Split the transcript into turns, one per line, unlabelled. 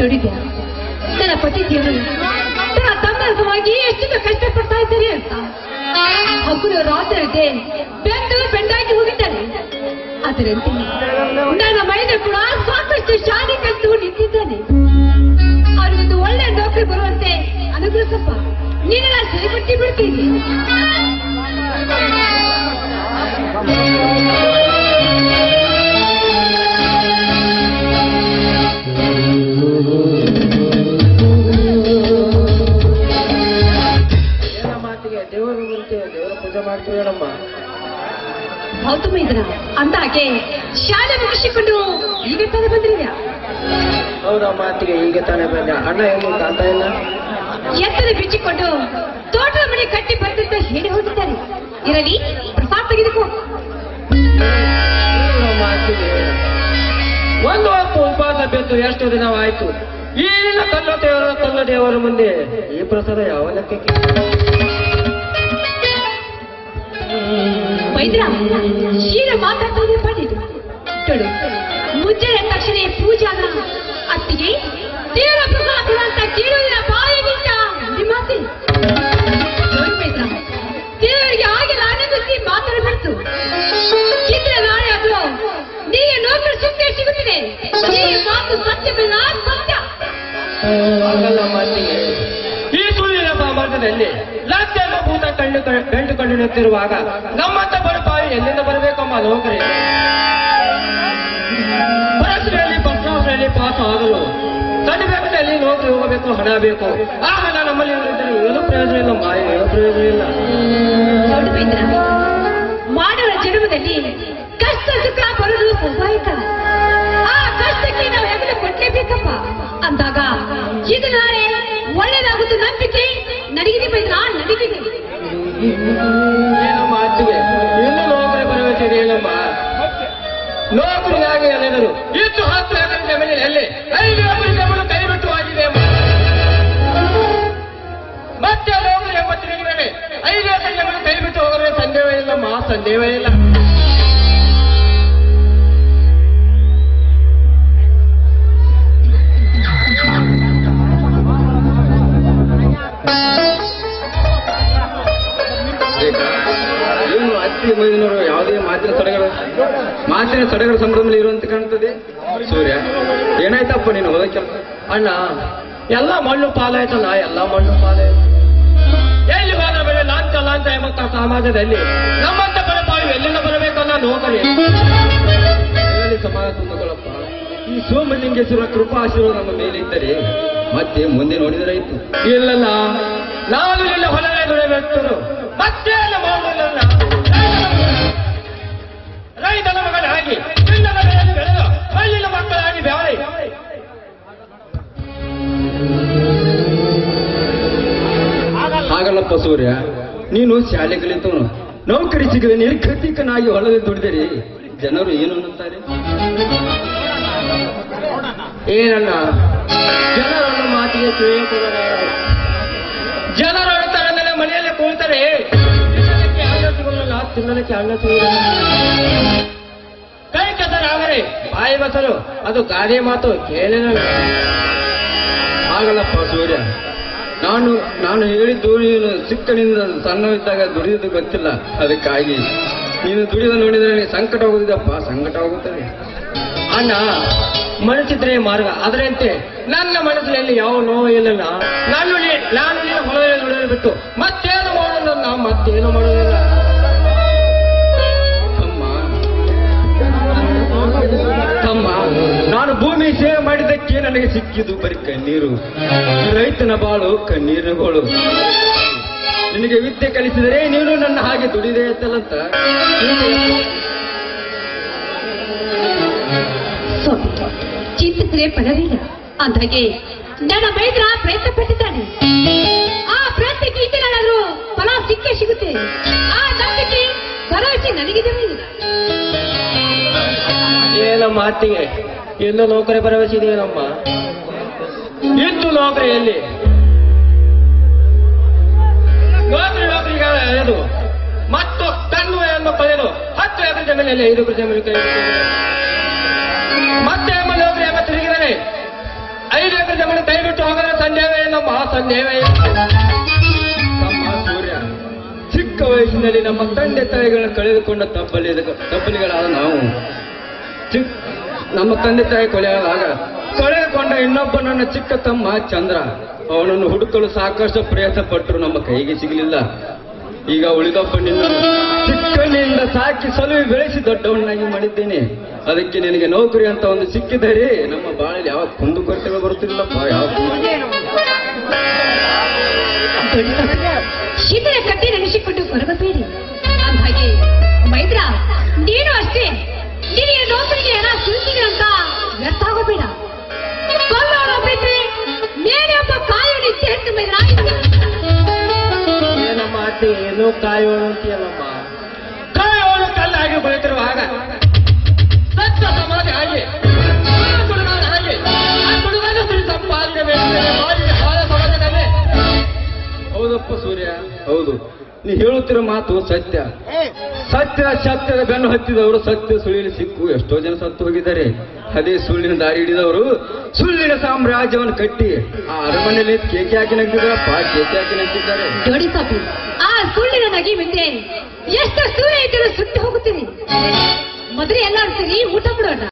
ದುಡಿದ್ಯ ನನ್ನ ಪತಿ ದೇವರು ತನ್ನ ತಮ್ಮನ ಸಲುವಾಗಿ ಎಷ್ಟು ಕಷ್ಟಪಡ್ತಾ ಇದ್ದಾರೆ ಅಂತ ಹಗುಲು ರಾತ್ರಿಗೆ ಬೆಂದು ಬೆಂದಾಗಿ ಹೋಗಿದ್ದಾನೆ ಅದರಂತೆ ನನ್ನ ಮೈದ ಕೂಡ ಸಾಕಷ್ಟು ಶಾಲೆ ಕಲಿತು ನಿಂತಿದ್ದಾನೆ ಅವ್ರಿಗೊಂದು ಒಳ್ಳೆ ನೌಕರಿ ಬರುವಂತೆ ಅನುಗ್ರಹಿಸಪ್ಪ ನೀನು ನಾನು ಸರಿಪಟ್ಟಿ ಬಿಡ್ತೀನಿ
ಏನ ಮಾತಿಗೆ ದೇವರ ಮುಂಚೆ ದೇವರ ಪೂಜೆ ಮಾಡ್ತೀವಿ ಹೇಳಮ್ಮ
ಹೌದು ಮೈದ್ರ ಅಂದಾಗೆ ಶಾಲೆ ಮುಗಿಸಿಕೊಂಡು ಈಗ ತಾನೇ ಬಂದ್ರಿವ್ಯಾ
ಹೌದಾ ಮಾತಿಗೆ ಈಗ ತಾನೇ ಬಂದ ಅಣ್ಣ ಎಲ್ಲಿ ಕಾಣ್ತಾ ಇಲ್ಲ
ಎತ್ತರ ಬಿಚ್ಚಿಕೊಂಡು ತೋಟದ ಮನೆ ಕಟ್ಟಿ ಬರ್ತಿದ್ದ ಹೇಳಿ ಹೋಗಿದ್ದಾರೆ ಇರಲಿ ಪ್ರಸಾದ ತೆಗೆದುಕೋ
ಹೌದಾ ಮಾತಿಗೆ ಒಂದು ಹೊತ್ತು ಉಪವಾಸ ಬೆತ್ತು ಎಷ್ಟು ದಿನವಾಯ್ತು ಈಗಿನ ಕಲ್ಲು ದೇವರ ಕಲ್ಲು ದೇವರ ಮುಂದೆ ಈ ಪ್ರಸಾದ ಯಾವ ಲೆಕ್ಕಕ್ಕೆ
ವೈದ್ಯ ಶೀರ ಮಾತಾಡ್ತಾನೆ ಬಂದಿದ್ದು ಕೇಳು ಮುಂಜಾನೆ ತಕ್ಷಣ ಪೂಜಾನ ಅತ್ತಿಗೆ ದೇವರ ಪ್ರಸಾದ ಅಂತ ಕೇಳುವುದಿನ ಬಾಯಿಗಿಂತ ನಿಮ್ಮತ್ತೆ ನೋಡಿ ವೈದ್ಯ ದೇವರಿಗೆ ಆಗಿಲ್ಲ ಆನಂದಿಸಿ ಮಾತಾಡಬಾರ್ದು ಇದ್ರೆ ನಾಳೆ ಅದು ನೀಗೆ ನೌಕರಿ ಸುಮ್ಮನೆ ಸಿಗುತ್ತಿದೆ ಈ ಮಾತು ಸತ್ಯವಿಲ್ಲ ಸತ್ಯ
ಆಗಲ್ಲ ಮಾತಿಗೆ ಈ ಸುಳ್ಳಿನ ಸಾಮರ್ಥ್ಯದಲ್ಲಿ ಲಕ್ಷ ಭೂತ ಕಂಡು ಕಂಡು ಕಂಡು ನಿಂತಿರುವಾಗ ನಮ್ಮಂತ ಬಡಪಾಯಿ ಎಲ್ಲಿಂದ ಬರಬೇಕಮ್ಮ ನೌಕರಿ ಪರೀಕ್ಷೆಯಲ್ಲಿ ಪರೀಕ್ಷೆಯಲ್ಲಿ ಪಾಸ್ ಆಗಲು ಕಡಿಮೆದಲ್ಲಿ ನೌಕರಿ ಹೋಗಬೇಕು ಹಣ ಬೇಕು ಆ ಹಣ ನಮ್ಮಲ್ಲಿ ಇಲ್ಲದಿದ್ದರೆ ಏನು ಪ್ರಯೋಜನ ಇಲ್ಲ ಮಾಯ ಏನು ಪ್ರಯೋಜನ ಇಲ್ಲ
ನೋಡಿ ವೈದ್ಯ ಮಾನವ ಜನ್ಮದಲ್ಲಿ ಕಷ್ಟ ಸುಖ ಬರುವುದು ಸ್ವಾಭಾವಿಕ ಆ ಕಷ್ಟಕ್ಕೆ ನಾವು ಹೆಗಲು ಕೊಟ್ಟಲೇಬೇಕಪ್ಪ ಅಂದಾಗ ಇದು ನಾಳೆ ಒಳ್ಳೇದಾಗುತ್ತೆ ನಂಬಿಕೆ ನಡಗಿದೆ ವೈದ್ಯ ನಡಗಿದೆ
ಏನು ಮಾತಿಗೆ ಇನ್ನು ನೌಕರಿ ಬರಬೇಕಿದೆ ಏನಮ್ಮ ನೌಕರಿಗಾಗಿ ಅಲೆದರು ಇಷ್ಟು ಹತ್ತು ಎಕರೆ ಜಮೀನಿನಲ್ಲಿ ಐದು ಎಕರೆ ಜಮೀನು ಕೈ ಬಿಟ್ಟು ಆಗಿದೆ ಅಮ್ಮ. ಮತ್ತೆ ನೌಕರಿ ಎಂಬ ತಿರುಗಿದರೆ ಐದು ಎಕರೆ ಜಮೀನು ಕೈ ಬಿಟ್ಟು ಹೋದರೆ ಸಂದೇಹವೇ ಇಲ್ಲಮ್ಮ ಸಂದೇಹವೇ ಇಲ್ಲ
ಏನು ಅತ್ತಿ ಮೈದಿನವರು ಯಾವುದೇ ಮಾತಿನ ಸಡಗರ ಮಾತಿನ ಸಡಗರ ಸಂಭ್ರಮದಲ್ಲಿ ಇರುವಂತೆ ಕಾಣ್ತದೆ ಸೂರ್ಯ ಏನಾಯ್ತಪ್ಪ ನೀನು ಹೋದ ಕೆಲಸ
ಅಣ್ಣ ಎಲ್ಲ ಮಣ್ಣು ಪಾಲಾಯ್ತಲ್ಲ ಎಲ್ಲ ಮಣ್ಣು ಪಾಲಾಯ್ತು ಎಲ್ಲಿ ಹೋದ ಬೆಳೆ ಲಾಂಛ ಲಾಂಛ ಎಂಬಂತ ಸಮಾಜದಲ್ಲಿ ನಮ್ಮಂತ ಬಡಪಾಯಿ ಎಲ್ಲಿಂದ ಬರಬೇಕನ್ನ ನೌಕರಿ
ಹೇಳಿ ಸಮಾನ ತುಂಬಿಕೊಳ್ಳಪ್ಪ ಈ ಸೋಮಲಿಂಗೇಶ್ವರ ಕೃಪಾ ಆಶೀರ್ವಾದ ನಮ್ಮ ಮೇಲಿದ್ದರೆ ಮತ್ತೆ ಮುಂದೆ ನೋಡಿದರಾಯ್ತು
ಇಲ್ಲಲ್ಲ ನಾನು ನಿನ್ನ ಹೊಲವೇ ದುಡಿಬೇಕು ಮತ್ತೇನು ಮಾಡುವುದಿಲ್ಲ ರೈತನ ಮಗನಾಗಿ ಚಿನ್ನದ ಬೆಳೆಯನ್ನು ಬೆಳೆದು ಹಳ್ಳಿನ ಮಕ್ಕಳಾಗಿ ಬ್ಯಾಳಿ
ಹಾಗಲ್ಲಪ್ಪ ಸೂರ್ಯ ನೀನು ಶಾಲೆ ಕಲಿತವನು ನೌಕರಿ ಸಿಗದೆ ನಿರ್ಗತಿಕನಾಗಿ ಹೊಲದಲ್ಲಿ ದುಡಿದರೆ ಜನರು ಏನು ಅನ್ನುತ್ತಾರೆ
ಏನನ್ನ ಜನರನ್ನು ಮಾತಿಗೆ ಕೇಳಿಕೊಳ್ಳ ಜನರು ಹೇಳ್ತಾರೆ ಅಂದರೆ ಮನೆಯಲ್ಲಿ ಕೂಳ್ತಾರೆ ತಿನ್ನಲಿಕ್ಕೆ ಅನ್ನ ಸಿಗುವುದಿಲ್ಲ ತಿನ್ನಲಿಕ್ಕೆ ಅನ್ನ ಸಿಗುವುದಿಲ್ಲ ಕೈ ಕೆಸರಾದರೆ ಬಾಯಿ ಬಸರು ಅದು ಗಾದೆ ಮಾತು ಕೇಳಿದ
ಹಾಗಲ್ಲಪ್ಪ ಸೂರ್ಯ ನಾನು ನಾನು ಹೇಳಿದ್ದು ನೀನು ಚಿಕ್ಕನಿಂದ ಸಣ್ಣವಿದ್ದಾಗ ದುಡಿದಿದ್ದು ಗೊತ್ತಿಲ್ಲ ಅದಕ್ಕಾಗಿ ನೀನು ದುಡಿದ ನೋಡಿದರೆ ನಿನಗೆ ಸಂಕಟ ಹೋಗುದಿದಪ್ಪ ಸಂಕಟ ಹೋಗುತ್ತದೆ
ಅಣ್ಣ ಮನಸ್ಸಿದ್ರೆ ಮಾರ್ಗ ಅದರಂತೆ ನನ್ನ ಮನಸ್ಸಿನಲ್ಲಿ ಯಾವ ನೋವು ಇಲ್ಲ ನಾನು ನೀ- ನಾನು ನಿನ್ನ ಹೊಲದಲ್ಲಿ ದುಡಿಯಲು ಬಿಟ್ಟು ಮತ್ತೇನು ಮಾಡೋದಿಲ್ಲ ಮತ್ತೇನು ಮಾಡೋದಿಲ್ಲ
ತಮ್ಮ ತಮ್ಮ ನಾನು ಭೂಮಿ ಸೇವೆ ಮಾಡಿದ್ದಕ್ಕೆ ನನಗೆ ಸಿಕ್ಕಿದ್ದು ಬರೀ ಕಣ್ಣೀರು ರೈತನ ಬಾಳು ಕಣ್ಣೀರಿನ ಗೋಳು ನಿನಗೆ ವಿದ್ಯೆ ಕಲಿಸಿದರೆ ನೀನು ನನ್ನ ಹಾಗೆ ದುಡಿದೆ ಅಂತಲ್ಲಂತ
ಸ್ವಾಮಿ ಚಿಂತಿಸಿದ್ರೆ ಫಲವಿಲ್ಲ ಅಂದಾಗೆ ನನ್ನ ಮೈದ್ರ ಪ್ರಯತ್ನ ಪಟ್ಟಿದ್ದಾನೆ ಆ ಪ್ರಯತ್ನಕ್ಕೆ ಇದ್ದನಾದ್ರೂ ಫಲ ಸಿಕ್ಕೇ ಸಿಗುತ್ತೆ ಆ ನಂಬಿಕೆ ಭರವಸೆ ನನಗಿದೆ ಮೈದ್ರ
ಏನ ಮಾತಿಗೆ ಎಲ್ಲ ನೌಕರಿ ಭರವಸೆ ಇದೆಯೇನಮ್ಮ ಇತ್ತು ನೌಕರಿಯಲ್ಲಿ ನೌಕರಿ ನೌಕರಿಗೆ ಎಳೆದು ಮತ್ತು ಕಣ್ಣುವೆಯನ್ನು ಪಡೆದು ಹತ್ತು ಎಕರೆ ಜಮೀನಲ್ಲಿ ಐದು ಎಕರೆ ಜಮೀನು ಕೈ ಬಿಟ್ಟಿದೆ. ಮತ್ತೆ ಎಂಬ ನೌಕರಿ ಎಂಬ ತಿರುಗಿದರೆ ಐದು ಎಕರೆ ಜಮೀನು ದಯವಿಟ್ಟು ಹೋಗಲ್ಲ ಸಂದೇವೇ ನಮ್ಮ ಸಂದೇವೇ
ತಮ್ಮ ಸೂರ್ಯ ಚಿಕ್ಕ ವಯಸ್ಸಿನಲ್ಲಿ ನಮ್ಮ ತಂದೆ ತಾಯಿಗಳನ್ನ ಕಳೆದುಕೊಂಡ ತಪ್ಪಲಿ ತಪ್ಪಲಿಗಳಾದ ನಾವು ಚಿಕ್ಕ ನಮ್ಮ ತಂದೆ ತಾಯಿ ಕೊಲೆಯಾದಾಗ ಕಳೆದುಕೊಂಡ ಇನ್ನೊಬ್ಬ ನನ್ನ ಚಿಕ್ಕ ತಮ್ಮ ಚಂದ್ರ ಅವನನ್ನು ಹುಡುಕಲು ಸಾಕಷ್ಟು ಪ್ರಯತ್ನ ಪಟ್ಟರು ನಮ್ಮ ಕೈಗೆ ಸಿಗಲಿಲ್ಲ ಈಗ ಉಳಿದೊಬ್ಬ ನಿನ್ನ ಚಿಕ್ಕನಿಂದ ಸಾಕಿ ಸಲುವಿ ಬೆಳೆಸಿ ದೊಡ್ಡವನಾಗಿ ಮಾಡಿದ್ದೇನೆ ಅದಕ್ಕೆ ನಿನಗೆ ನೌಕರಿ ಅಂತ ಒಂದು ಸಿಕ್ಕಿದರೆ ನಮ್ಮ ಬಾಳಲ್ಲಿ ಯಾವ ಕುಂದು ಕೊರತೆಗಳು ಬರುತ್ತಿಲ್ಲಪ್ಪ ಯಾವ
ಶೀತಲ ಕಟ್ಟಿ ನೆನೆಸಿಕೊಂಡು ಕೊರಗಬೇಡಿ ಅಂದಾಗೆ ಮೈದ್ರ ನೀನು ಅಷ್ಟೇ ನಿನಗೆ ನೌಕರಿಗೆ ಹಣ ಸುಳ್ತಿಗೆ ಅಂತ ವ್ಯರ್ಥ ಆಗೋಬೇಡ ಕೊಲ್ಲೋಣ ಬಿಟ್ರೆ ಮೇಲೆ ಒಬ್ಬ ಕಾಯೋಣ ಇಚ್ಛೆ ಹೆಣ್ಣು ಮೈದ್ರ
ಏನಮ್ಮ ಅತ್ತೆ ಏನೋ ಕಾಯೋಣ ಅಂತೀಯಲ್ಲಮ್ಮ ಕಾಯೋಣ ಕಲ್ಲಾಗಿ ಬೆಳೆತಿರುವಾಗ ಸತ್ಯ ಸಮಾಧಿ ಹಾಗೆ ಕುಡುಗನ ಹಾಗೆ ಆ ಕುಡುಗನ ಸ್ತ್ರೀ ಸಂಪಾದನೆ ಬೇಕು ಮಾಡಿ ಹಾಳ ಸಮಾಜದಲ್ಲಿ
ಹೌದಪ್ಪ ಸೂರ್ಯ ಹೌದು ನೀ ಹೇಳುತ್ತಿರೋ ಮಾತು ಸತ್ಯ ಸತ್ಯ ಸತ್ಯದ ಬೆನ್ನು ಹತ್ತಿದವರು ಸತ್ಯ ಸುಳ್ಳಿನ ಸಿಕ್ಕು ಎಷ್ಟೋ ಜನ ಸತ್ತು ಹೋಗಿದ್ದಾರೆ ಅದೇ ಸುಳ್ಳಿನ ದಾರಿ ಹಿಡಿದವರು ಸುಳ್ಳಿನ ಸಾಮ್ರಾಜ್ಯವನ್ನು ಕಟ್ಟಿ ಆ ಅರಮನೆಯಲ್ಲಿ ಕೇಕೆ ಹಾಕಿ ನಗ್ತಿದ್ದಾರಪ್ಪ ಕೇಕೆ ಹಾಕಿ ನಗ್ತಿದ್ದಾರೆ
ಜೋಡಿ ಸಾಕು ಆ ಸುಳ್ಳಿನ ನಗಿ ಮುಂದೆ ಎಷ್ಟು ಸೂರ್ಯ ಇದ್ದರೂ ಸುಟ್ಟು ಹೋಗುತ್ತೀನಿ ಮೊದಲು ಎಲ್ಲರೂ ಸರಿ ಊಟ ಬಿಡೋಣ